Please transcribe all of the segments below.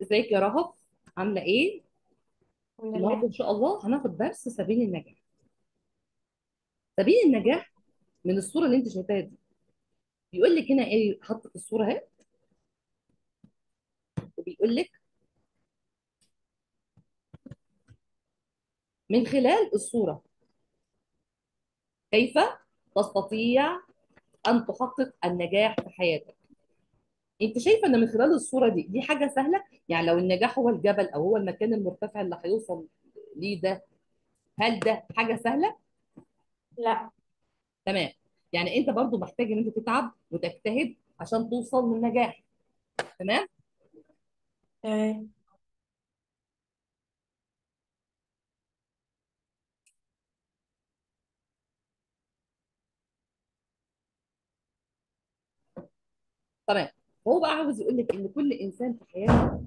ازيك يا رهف عامله ايه الحمد النهارده لله ان شاء الله هناخد درس سبيل النجاح سبيل النجاح من الصوره اللي انت شايفاها دي بيقول لك هنا ايه حاطه في الصوره اهي وبيقول لك من خلال الصوره كيف تستطيع ان تحقق النجاح في حياتك انت شايفه ان من خلال الصوره دي دي حاجه سهله يعني لو النجاح هو الجبل او هو المكان المرتفع اللي هيوصل ليه ده هل ده حاجه سهله لا تمام يعني انت برضو محتاج ان انت تتعب وتجتهد عشان توصل للنجاح تمام تمام تمام هو بقى عاوز يقول لك ان كل انسان في حياته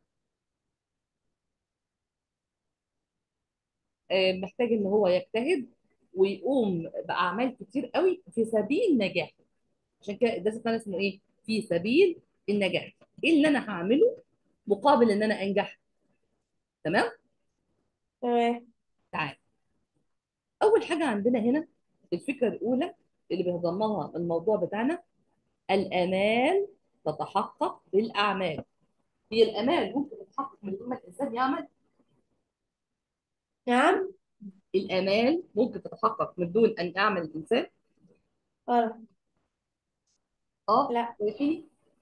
آه، محتاج ان هو يجتهد ويقوم باعمال كتير قوي في سبيل نجاحه عشان كده الدرس بتاعنا اسمه ايه في سبيل النجاح ايه اللي انا هعمله مقابل ان انا انجح تمام تمام تعال اول حاجه عندنا هنا الفكره الاولى اللي بيتضمنها الموضوع بتاعنا الامال تتحقق بالاعمال هي الامال ممكن تتحقق من غير ما الانسان يعمل نعم الامال ممكن تتحقق من دون ان يعمل الانسان غلط اه لا في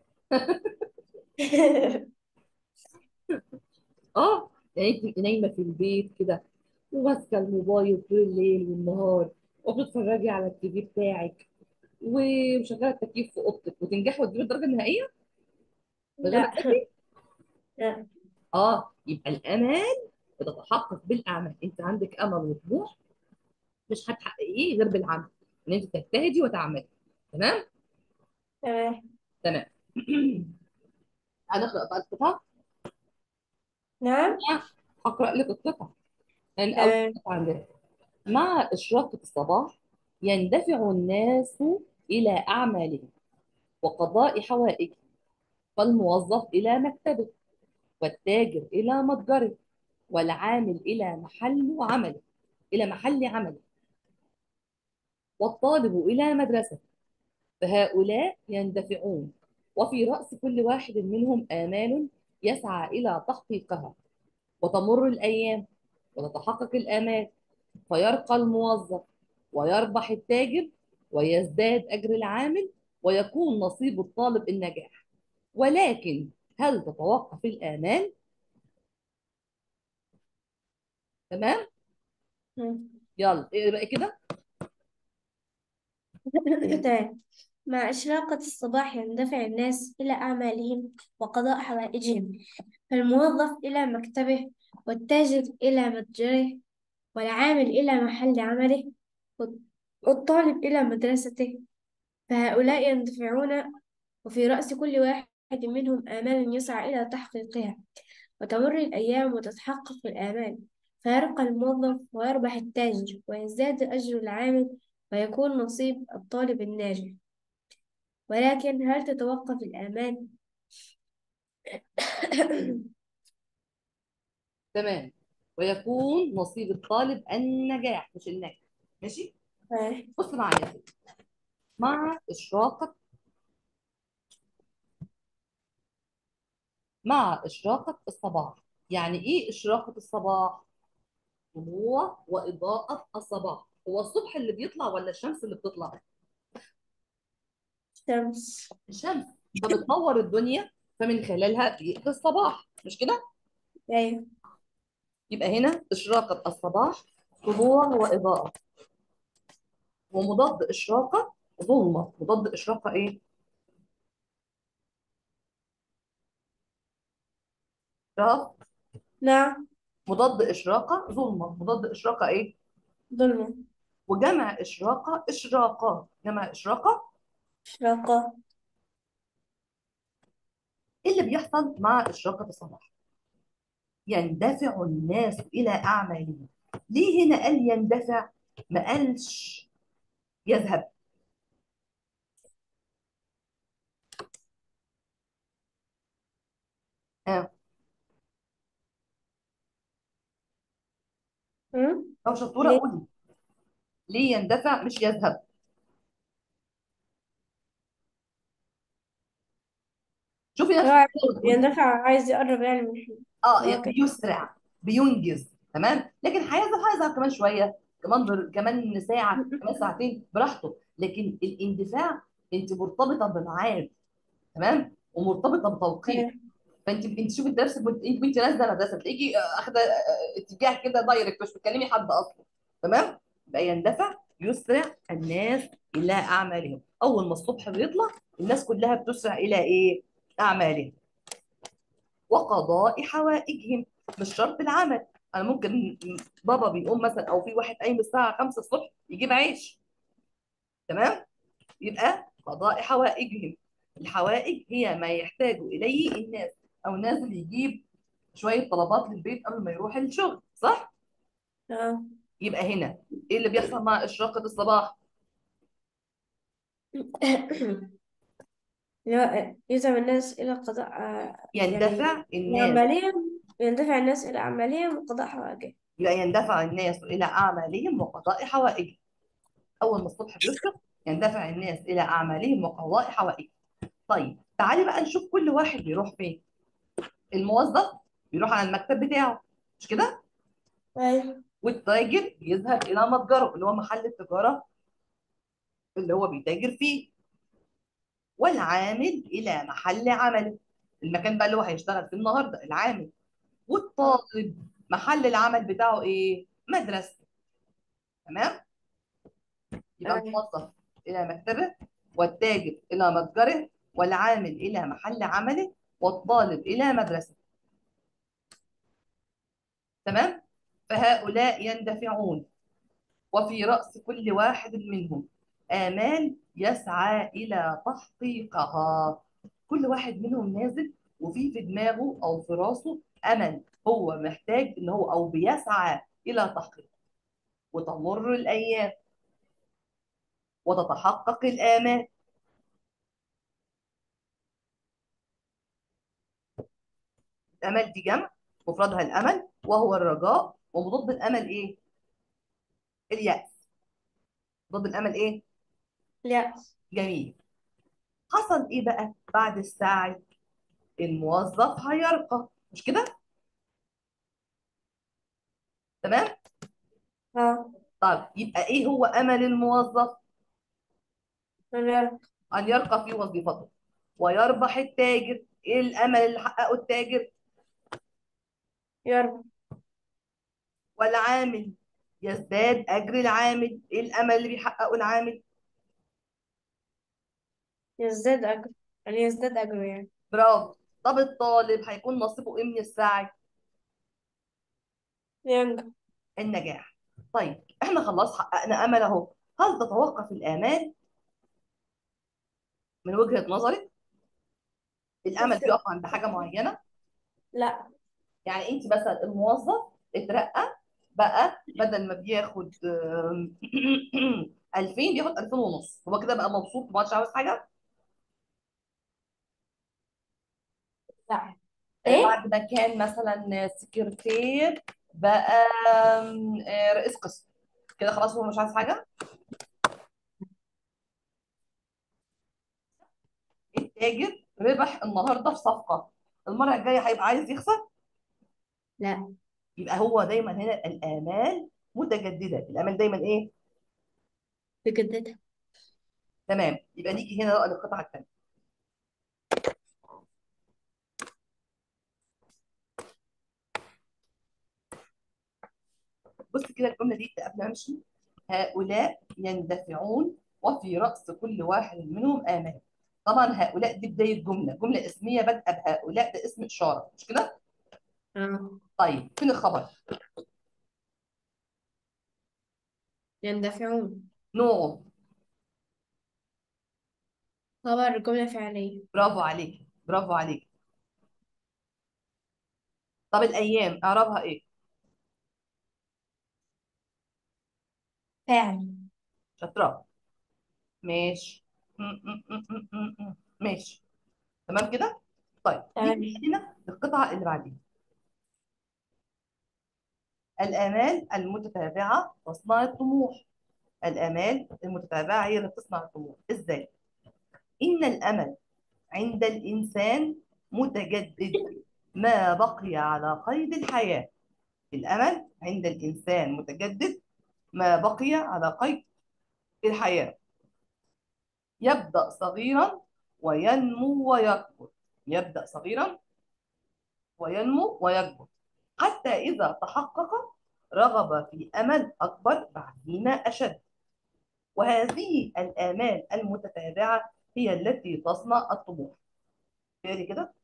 اه يعني انت تبقي نايمه في البيت كده وماسكه الموبايل طول الليل والنهار وبتتفرجي على التي في بتاعك ومشغله التكييف في اوضتك وتنجحي وتجيبي الدرجه النهائيه من غير ما لا تذاكري لا اه يبقى الامال بتتحقق بالاعمال انت عندك امل وطموح مش هتحققيه غير بالعمل ان انت تجتهدي وتعملي تمام تمام تمام هنقرا بقى القطع نعم هقرا لك القطع يعني اول تمام قطعه عندنا مع إشراقة الصباح يندفع الناس إلى أعمالهم وقضاء حوائجهم فالموظف إلى مكتبه والتاجر إلى متجره والعامل إلى محل عمله إلى محل عمله والطالب إلى مدرسة فهؤلاء يندفعون وفي رأس كل واحد منهم آمال يسعى إلى تحقيقها وتمر الأيام وتتحقق الآمال فيرقى الموظف ويربح التاجر ويزداد أجر العامل ويكون نصيب الطالب النجاح ولكن هل تتوقف الآمال؟ تمام؟ مم. يلا اقرا بقى كده تمام مع إشراقة الصباح يندفع الناس إلى أعمالهم وقضاء حوائجهم فالموظف إلى مكتبه والتاجر إلى متجره والعامل إلى محل عمله والطالب إلى مدرسته فهؤلاء يندفعون وفي رأس كل واحد منهم آمال يسعى إلى تحقيقها وتمر الأيام وتتحقق الآمال فيرقى الموظف ويربح التاجر ويزداد أجر العامل ويكون نصيب الطالب الناجح ولكن هل تتوقف الآمال؟ تمام ويكون نصيب الطالب النجاح مش النجاح ماشي بص معايا كده مع إشراقة مع إشراقة الصباح يعني إيه إشراقة الصباح؟ طلوع وإضاءة الصباح هو الصبح اللي بيطلع ولا الشمس اللي بتطلع؟ شمس الشمس فبتنور الدنيا فمن خلالها بيئة الصباح مش كده؟ أيوة يبقى هنا إشراقة الصباح طلوع وإضاءة ومضاد إشراقة ظلمة مضاد إشراقة إيه؟ إشراق نعم مضاد إشراقة ظلمة مضاد إشراقة إيه؟ ظلمة وجمع إشراقة إشراقة جمع إشراقة إشراقة إيه اللي بيحصل مع إشراقة الصباح؟ يندفع الناس إلى أعمالهم ليه هنا قال يندفع ما قالش يذهب آه. طب شطوره ليه؟ قولي ليه يندفع مش يذهب شوفي نفسك هو كده وتقولي يندفع عايز يقرب يعني من اه ي- الواقع بيسرع بينجز تمام لكن هيذهب هيذهب كمان شويه كمان بر... كمان ساعه كمان ساعتين براحته لكن الاندفاع انت مرتبطه بميعاد تمام ومرتبطه بتوقيت فانت انت شوفي انت نفسك وانت انت وانت نازله المدرسه تلاقيكي آه، اخده آه، اتجاه كده دايركت مش بتكلمي حد اصلا تمام يبقى يندفع يسرع الناس الى اعمالهم اول ما الصبح بيطلع الناس كلها بتسرع الى ايه اعمالهم وقضاء حوائجهم مش شرط العمل انا ممكن بابا بيقوم مثلا او في واحد قايم الساعه 5 الصبح يجيب عيش تمام يبقى قضاء حوائجهم الحوائج هي ما يحتاج اليه الناس او نازل يجيب شويه طلبات للبيت قبل ما يروح الشغل صح اه يبقى هنا ايه اللي بيحصل مع اشراقه الصباح لا، يدعو الناس إلى قضاء آه، يعني يندفع الناس أعمالهم يندفع الناس إلى أعمالهم وقضاء حوائجهم يبقى يندفع الناس الى اعمالهم وقضاء حوائجهم اول ما الصبح بيشرق يندفع الناس الى اعمالهم وقضاء حوائجهم طيب تعالي بقى نشوف كل واحد بيروح فين الموظف بيروح على المكتب بتاعه مش كده أيوة والتاجر يذهب الى متجره اللي هو محل التجاره اللي هو بيتاجر فيه والعامل الى محل عمله المكان بقى اللي هو هيشتغل فيه النهارده العامل اه والطالب محل العمل بتاعه ايه مدرسته تمام يبقى أيوة الموظف الى مكتبه والتاجر الى متجره والعامل الى محل عمله والطالب الى مدرسته تمام فهؤلاء يندفعون وفي رأس كل واحد منهم آمال يسعى إلى تحقيقها كل واحد منهم نازل وفي في دماغه أو في راسه أمل هو محتاج إن هو أو بيسعى إلى تحقيقه وتمر الأيام وتتحقق الآمال الأمل دي جمع مفردها الأمل وهو الرجاء ومضاد الأمل إيه؟ اليأس ضد الأمل إيه؟ لا جميل حصل إيه بقى بعد السعي؟ الموظف هيرقى مش كده؟ تمام؟ اه طيب يبقى ايه هو امل الموظف أنا ان يرقى في وظيفته ويربح التاجر ايه الامل اللي حققه التاجر يربى والعامل يزداد اجر العامل ايه الامل اللي بيحققه العامل يزداد أجر يعني يزداد أجره يعني برافو طب الطالب هيكون نصيبه ايه من السعي ينجح النجاح طيب احنا خلاص حققنا امل اهو هل تتوقف الامال من وجهة نظرك الامل بس بيقف عند حاجة معينة لا يعني انت مثلا الموظف اترقى بقى بدل ما بياخد آم، 2000 بياخد 2000 ونص هو كده بقى مبسوط ما عادش عاوز حاجه لا آه، إيه؟ بعد ما كان مثلا سكرتير بقى آم، آه، رئيس قسم كده خلاص هو مش عايز حاجه التاجر ربح النهارده في صفقه المره الجايه هيبقى عايز يخسر لا يبقى هو دايما هنا الامال متجدده الامال دايما ايه بجددها تمام يبقى نيجي هنا بقى للقطعه الثانيه بص كده الجمله دي قبل ما امشي هؤلاء يندفعون وفي راس كل واحد منهم امال طبعا هؤلاء دي بدايه جمله جمله اسميه بادئه بهؤلاء ده اسم اشاره مش كده اه طيب فين الخبر يندفعون نوعه خبر جملة فعلية برافو عليك برافو عليك طب الايام اعرابها ايه فعل شاطره ماشي م- م- م- م- م- م. ماشي تمام كده طيب تمام نيجي هنا للقطعه اللي بعديها الآمال المتتابعة تصنع الطموح الآمال المتتابعة هي اللي بتصنع الطموح إزاي؟ إن الأمل عند الإنسان متجدد ما بقي على قيد الحياة الأمل عند الإنسان متجدد ما بقي على قيد الحياة يبدأ صغيرا وينمو ويكبر يبدأ صغيرا وينمو ويكبر حتى إذا تحقق رغب في أمل أكبر بعزيمة أشد وهذه الآمال المتتابعة هي التي تصنع الطموح تقري كده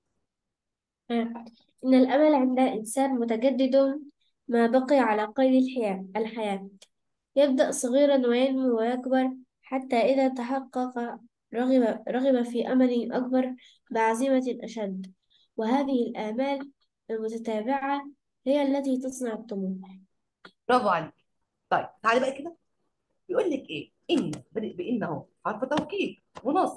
إن الأمل عند الإنسان متجدد ما بقي على قيد الحياة الحياة يبدأ صغيرا وينمو ويكبر حتى إذا تحقق رغب, رغب في أمل أكبر بعزيمة أشد وهذه الآمال المتتابعة هي التي تصنع الطموح برافو عليك طيب تعالي بقى كده بيقول لك ايه ان بادئ بان اهو حرف توكيد ونصب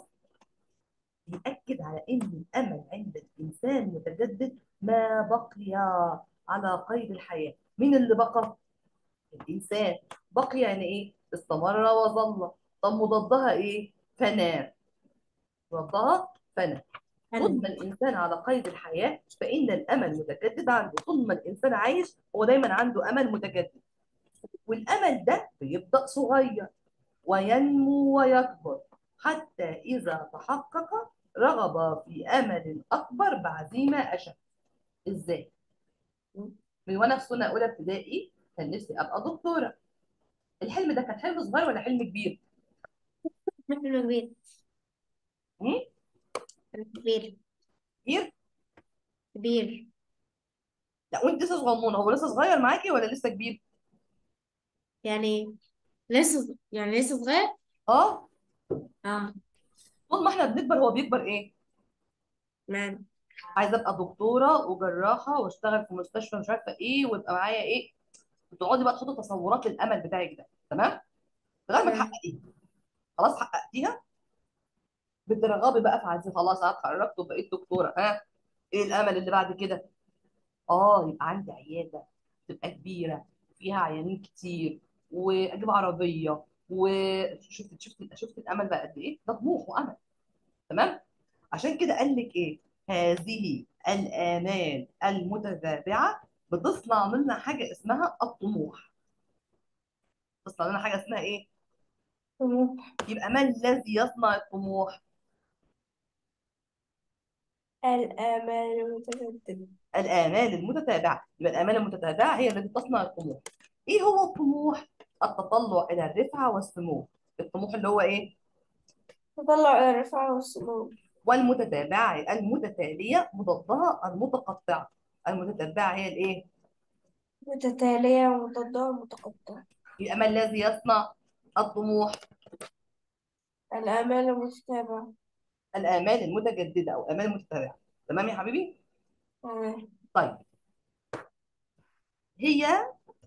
بيأكد على ان الامل عند الانسان متجدد ما بقي على قيد الحياه مين اللي بقى الانسان بقي يعني ايه استمر وظل طب مضادها ايه فناء مضادها فناء طول ما الانسان على قيد الحياه فان الامل متجدد عنده طول ما الانسان عايش هو دايما عنده امل متجدد والامل ده بيبدا صغير وينمو ويكبر حتى اذا تحقق رغب في امل اكبر بعزيمه اشد ازاي من وانا في سنه اولى ابتدائي كان نفسي ابقى دكتوره الحلم ده كان حلم صغير ولا حلم كبير حلم كبير مم؟ كبير كبير كبير لا وانت لسه صغنونه هو لسه صغير معاكي ولا لسه كبير يعني لسه يعني لسه صغير اه اه طول ما احنا بنكبر هو بيكبر ايه نعم عايزه ابقى دكتوره وجراحه واشتغل في مستشفى مش عارفه ايه ويبقى معايا ايه بتقعدي بقى تحطي تصورات للامل بتاعك ده تمام لغايه ما نعم تحققيه خلاص حققتيها بترغبي بقى في عايزين خلاص انا اتخرجت وبقيت دكتوره ها ايه الامل اللي بعد كده اه يبقى عندي عياده تبقى كبيره فيها عيانين كتير واجيب عربيه وشفت شفت شفت الامل بقى قد ايه ده طموح وامل تمام عشان كده قال لك ايه هذه الامال المتتابعه بتصنع لنا حاجه اسمها الطموح بتصنع لنا حاجه اسمها ايه طموح يبقى ما الذي يصنع الطموح الآمال المتجددة الآمال المتتابعة يبقى الآمال المتتابعة هي التي تصنع الطموح إيه هو الطموح؟ التطلع إلى الرفعة والسمو الطموح اللي هو إيه؟ تطلع إلى الرفعة والسمو والمتتابعة المتتالية مضادها المتقطعة المتتابعة هي الإيه؟ متتالية ومضادها متقطعة يبقى ما الذي يصنع الطموح؟ الآمال المتتابعة الآمال المتجددة أو الآمال المتتابعة تمام يا حبيبي؟ تمام طيب هي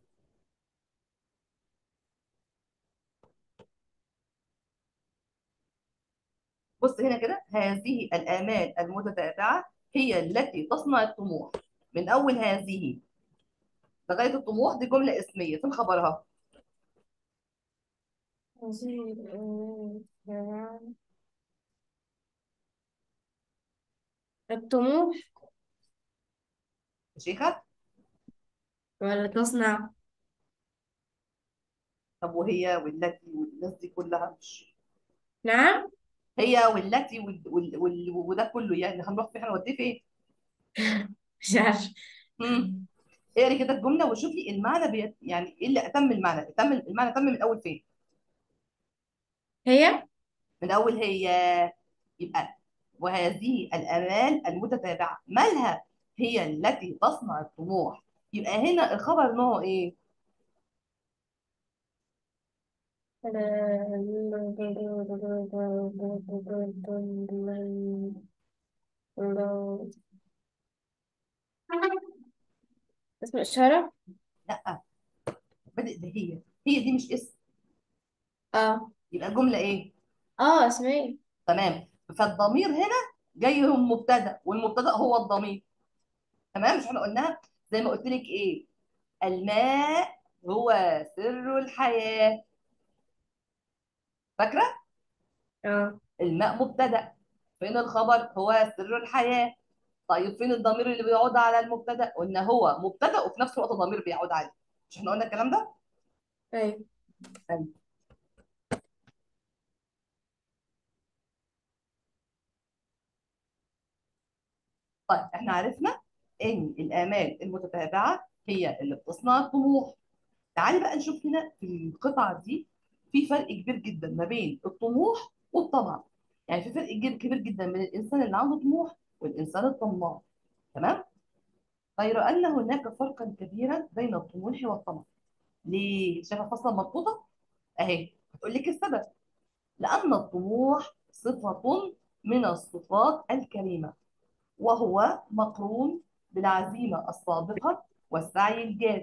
بص هنا كده هذه الآمال المتتابعة هي التي تصنع الطموح من أول هذه لغاية الطموح دي جملة اسمية فين خبرها؟ هذه الآمال المتتابعة الطموح يا شيخة ولا تصنع طب وهي والتي والناس دي كلها مش نعم هي والتي وال... وال... وال... وده كله يعني هنروح فين هنوديه فين؟ مش عارف امم اقري كده الجملة وشوفي المعنى بيت... يعني ايه اللي أتم المعنى؟ أتم المعنى تم من أول فين؟ هي من أول هي يبقى وهذه الآمال المتتابعة مالها هي التي تصنع الطموح يبقى هنا الخبر نوعه ايه؟ اسم إشارة لا بادئ بهي هي دي مش اسم اه يبقى الجملة ايه؟ اه اسمي تمام فالضمير هنا جاي من مبتدا والمبتدا هو الضمير تمام مش احنا قلناها زي ما قلت لك ايه الماء هو سر الحياة فاكرة اه الماء مبتدأ فين الخبر هو سر الحياة طيب فين الضمير اللي بيعود على المبتدأ قلنا هو مبتدأ وفي نفس الوقت ضمير بيعود عليه مش احنا قلنا الكلام ده ايوه أيوة. طيب احنا عرفنا ان الآمال المتتابعة هي اللي بتصنع الطموح تعالي بقى نشوف هنا في القطعة دي في فرق كبير جدا ما بين الطموح والطمع يعني في فرق كبير كبير جدا بين الإنسان اللي عنده طموح والإنسان الطماع تمام غير أن هناك فرقا كبيرا بين الطموح والطمع ليه شايفة فاصلة مربوطة أهي هتقول لك السبب لأن الطموح صفة من الصفات الكريمة وهو مقرون بالعزيمة الصادقة والسعي الجاد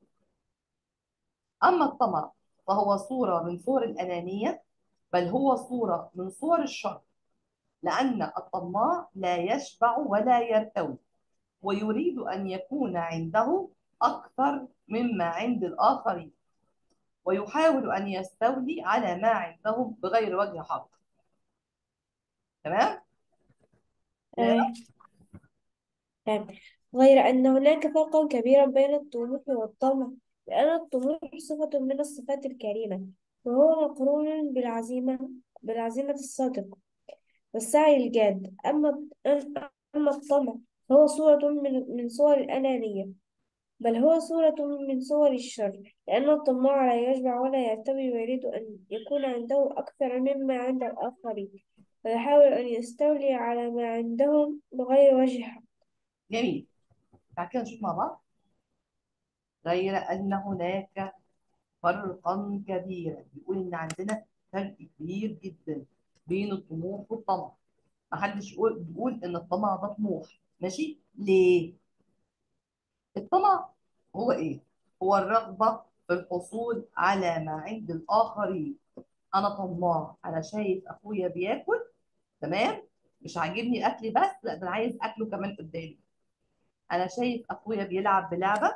أما الطمع فهو صورة من صور الأنانية بل هو صورة من صور الشر لأن الطماع لا يشبع ولا يرتوي ويريد أن يكون عنده أكثر مما عند الآخرين ويحاول أن يستولي على ما عندهم بغير وجه حق تمام؟ تمام تمام غير أن هناك فرقا كبيرا بين الطموح والطمع لأن الطموح صفة من الصفات الكريمة وهو مقرون بالعزيمة بالعزيمة الصادقة والسعي الجاد أما أما الطمع فهو صورة من من صور الأنانية بل هو صورة من صور الشر لأن الطماع لا يشبع ولا يرتوي ويريد أن يكون عنده أكثر مما عند الآخرين ويحاول أن يستولي على ما عندهم بغير وجه حق جميل بعد كده نشوف مع بعض غير أن هناك فرقا كبيرا بيقول إن عندنا فرق كبير جدا بين الطموح والطمع محدش يقول بيقول إن الطمع ده طموح ماشي ليه؟ الطمع هو إيه؟ هو الرغبة في الحصول على ما عند الآخرين أنا طماع أنا شايف أخويا بياكل تمام مش عاجبني أكلي بس لا ده أنا عايز أكله كمان قدامي أنا شايف أخويا بيلعب بلعبة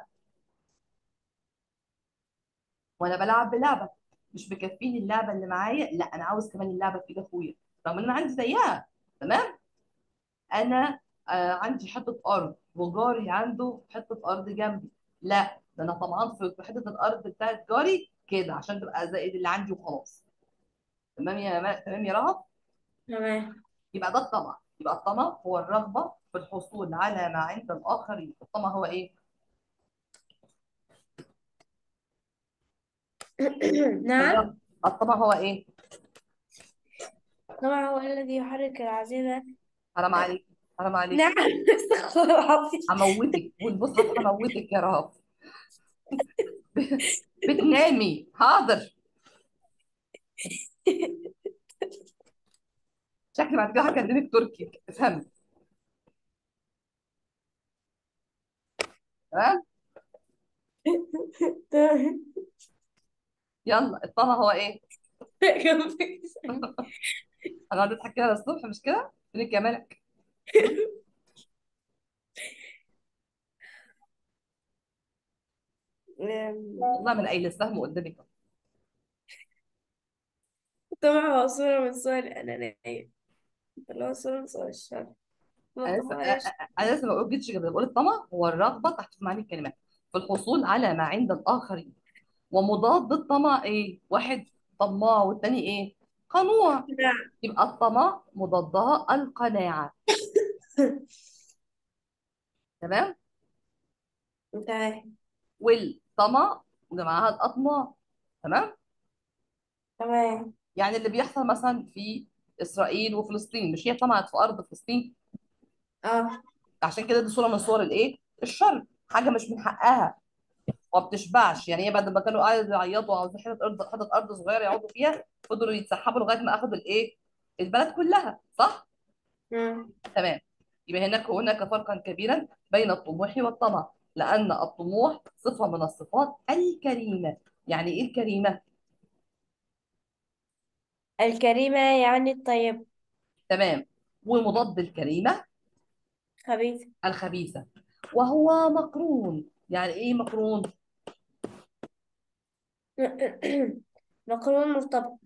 وأنا بلعب بلعبة مش مكفيني اللعبة اللي معايا لا أنا عاوز كمان اللعبة في إيد أخويا رغم إن أنا عندي زيها تمام أنا آه عندي حتة أرض وجاري عنده حتة أرض جنبي لا ده أنا طمعان في في حتة الأرض بتاعت جاري كده عشان تبقى زائد اللي عندي وخلاص تمام يا ما... تمام يا رهف تمام يبقى ده الطمع يبقى الطمع هو الرغبة في الحصول على ما عند الآخرين الطمع هو إيه؟ نعم الرغبة الطمع هو إيه؟ طبعا هو الذي يحرك العزيمة حرام عليك حرام عليك نعم استغفر الله العظيم هموتك والمصحف هموتك يا رهف بتنامي حاضر شكلي بعد كده هكلمك تركي افهمي تمام تمام يلا الطمع هو ايه؟ هنقعد نضحك كده للصبح مش كده؟ فينك يا ملك؟ والله من قايل السهم قدامك طبعا هو صورة من صور الأنانية اللي هو صورة من صور الشر انا لسه والطمع يشبه انا لسه ما بقولش كده بقول الطمع هو الرغبه تحت معاني الكلمات في الحصول على ما عند الاخرين ومضاد الطمع ايه؟ واحد طماع والتاني ايه؟ قنوع نعم يبقى الطمع مضادها القناعه تمام؟ تمام والطمع جمعها الاطماع تمام؟ تمام يعني اللي بيحصل مثلا في اسرائيل وفلسطين مش هي طمعت في ارض فلسطين اه عشان كده دي صوره من صور الايه؟ الشر حاجه مش من حقها وما بتشبعش يعني هي بعد ما كانوا قاعدوا يعيطوا عاوزين حته ارض حته ارض صغيره يقعدوا فيها فضلوا يتسحبوا لغايه ما اخذوا الايه؟ البلد كلها صح؟ مم. تمام يبقى هناك هناك فرقا كبيرا بين الطموح والطمع لان الطموح صفه من الصفات الكريمه يعني ايه الكريمه؟ الكريمة يعني الطيب تمام ومضاد الكريمه خبيث الخبيثه وهو مقرون يعني ايه مقرون؟ مقرون مرتبط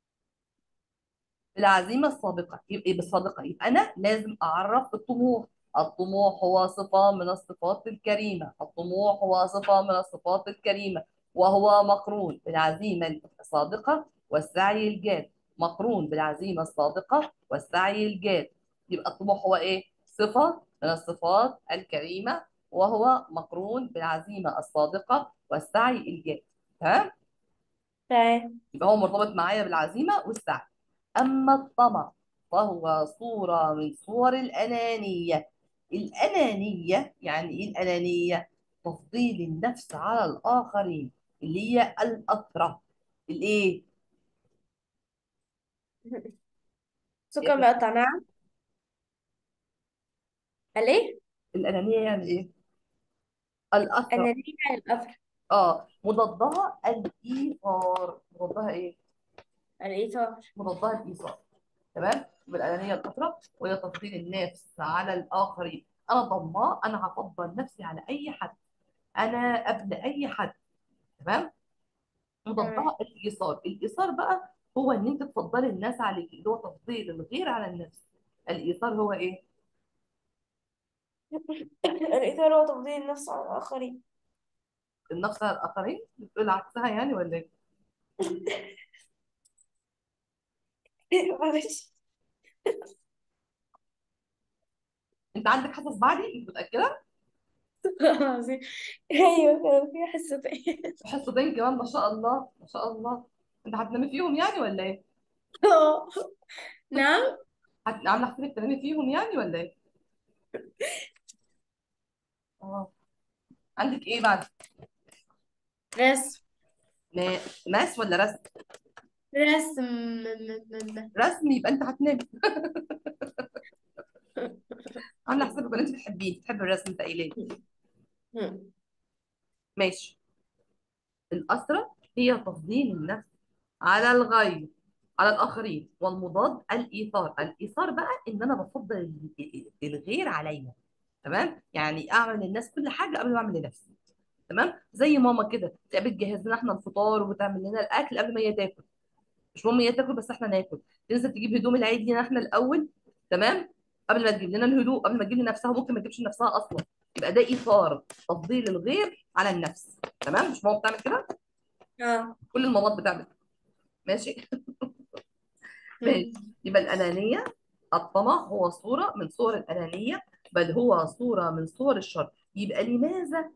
العزيمة الصادقة يبقى بالصادقة يبقى أنا لازم أعرف الطموح الطموح هو صفة من الصفات الكريمة الطموح هو صفة من الصفات الكريمة وهو مقرون بالعزيمة الصادقة والسعي الجاد مقرون بالعزيمة الصادقة والسعي الجاد يبقى الطموح هو إيه؟ صفة من الصفات الكريمة وهو مقرون بالعزيمة الصادقة والسعي الجاد تمام؟ تمام يبقى هو مرتبط معايا بالعزيمة والسعي أما الطمع فهو صورة من صور الأنانية الأنانية يعني إيه الأنانية؟ تفضيل النفس على الآخرين اللي هي الأثرة الإيه؟ سكر مقطع نعم الإيه؟ الأنانية يعني إيه؟ الأثرة أنانية الأثر آه مضادها الإيثار مضادها إيه؟ الإيثار مضادها الإيثار تمام؟ يبقى الأنانية الأثرة وهي تفضيل النفس على الآخرين أنا طماع أنا هفضل نفسي على أي حد انا قبل اي حد تمام تمام مضادها الايثار الايثار بقى هو ان انت تفضلي الناس عليك اللي هو تفضيل الغير على النفس الايثار هو ايه الإيثار هو تفضيل النفس على الآخرين النفس على الاخرين بتقول عكسها يعني ولا ايه معلش انت عندك حاسس بعدي انت متاكده عظيم أيوه كان في حصتين حصتين كمان ما شاء الله ما شاء الله انت هتنامي فيهم يعني ولا ايه آه. نعم هت- عامله حسابك تنامي فيهم يعني ولا ايه اه عندك ايه بعد رسم ما- ماس ولا رسم رسم م- م- م- رسم يبقى انت هتنامي عامله حسابك ان انت بتحبيه بتحبي الرسم انت قايله لي. م. ماشي الأسرة هي تفضيل النفس على الغير على الآخرين والمضاد الإيثار الإيثار بقى إن أنا بفضل ال- الغير عليا تمام يعني أعمل للناس كل حاجة قبل ما أعمل لنفسي تمام زي ماما كده تبقى بتجهز لنا احنا الفطار وبتعمل لنا الأكل قبل ما هي تاكل مش مهم هي تاكل بس احنا ناكل تنزل تجيب هدوم العيد لينا احنا الأول تمام قبل ما تجيب لنا الهدوء قبل ما تجيب لنفسها ممكن ما تجيبش لنفسها أصلا يبقى ده إيثار تفضيل الغير على النفس تمام مش ماما بتعمل كده اه كل المامات بتعمل ماشي ماشي م. يبقى الأنانية الطمع هو صورة من صور الأنانية بل هو صورة من صور الشر يبقى لماذا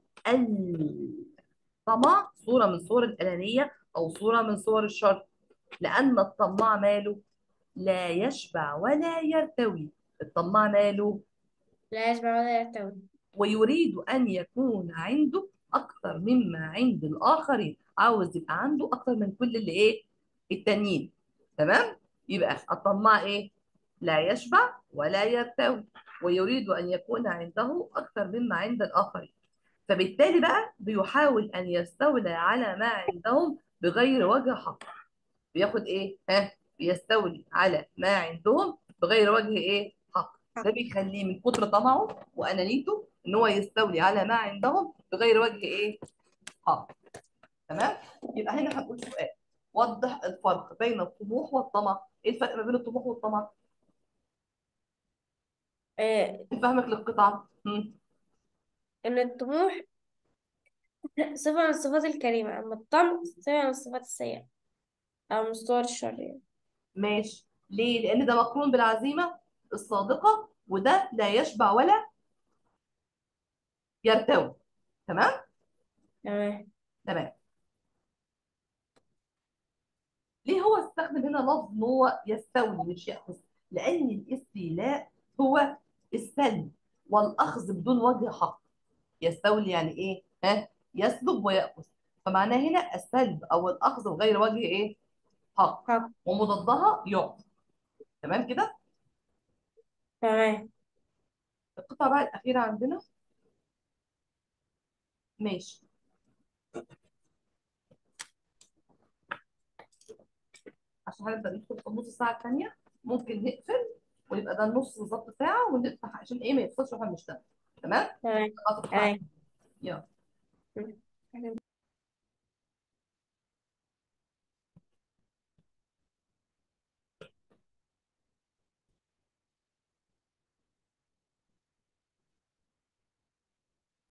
الطمع صورة من صور الأنانية أو صورة من صور الشر لأن الطماع ماله لا يشبع ولا يرتوي الطماع ماله لا يشبع ولا يرتوي ويريد أن يكون عنده أكثر مما عند الآخرين عاوز يبقى عنده أكثر من كل اللي إيه التانيين تمام يبقى الطماع إيه لا يشبع ولا يرتوي ويريد أن يكون عنده أكثر مما عند الآخرين فبالتالي بقى بيحاول أن يستولى على ما عندهم بغير وجه حق بياخد إيه ها بيستولي على ما عندهم بغير وجه إيه حق ده بيخليه من كتر طمعه وأنانيته إن هو يستولي على ما عندهم بغير وجه إيه حق تمام يبقى هنا هنقول سؤال وضح الفرق بين الطموح والطمع ايه الفرق ما بين الطموح والطمع آه. فهمك للقطعه مم. إن الطموح صفة من الصفات الكريمة أما الطمع صفة من الصفات السيئة أو من الصور الشريرة ماشي ليه لان ده مقرون بالعزيمه الصادقه وده لا يشبع ولا يرتوي تمام تمام تمام ليه هو استخدم هنا لفظ ان هو يستولي مش ياخذ لان الاستيلاء هو السلب والاخذ بدون وجه حق يستولي يعني ايه ها يسلب ويأخذ فمعناه هنا السلب او الاخذ بغير وجه ايه حق حق ومضادها يعطي تمام كده تمام القطعه بقى الاخيره عندنا ماشي عشان هنبدا ندخل في النص ساعه الثانيه ممكن نقفل ويبقى ده النص بالظبط ساعه ونفتح عشان ايه ما يفصلش واحنا بنشتغل تمام تمام نبقى في القطعة. تمام يلا م.